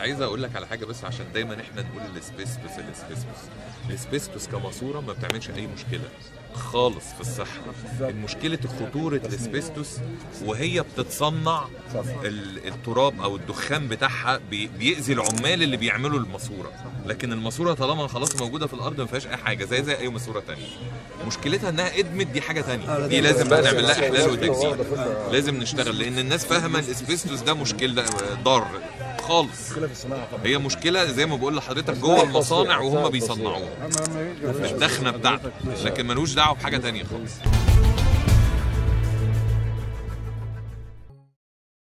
عايز اقول لك على حاجه بس عشان دايما احنا نقول الاسبيستوس الاسبيستوس الاسبيستوس كماسوره ما بتعملش اي مشكله خالص في الصحه مشكله خطوره الاسبيستوس وهي بتتصنع ال- التراب او الدخان بتاعها بي- بيأذي العمال اللي بيعملوا الماسوره لكن الماسوره طالما خلاص موجوده في الارض ما فيهاش اي حاجه زي زي اي ماسوره تانية مشكلتها انها ادمت دي حاجه تانية دي لازم بقى نعمل لها احلال وتجديد لازم نشتغل لان الناس فاهمه الاسبيستوس ده مشكله ضار خالص مشكله في الصناعه طبعا هي مشكله زي ما بقول لحضرتك جوه المصانع وهم بيصنعوه اما لما يجي الدخنه بتاعته لكن ملوش دعوه بحاجه تانية خالص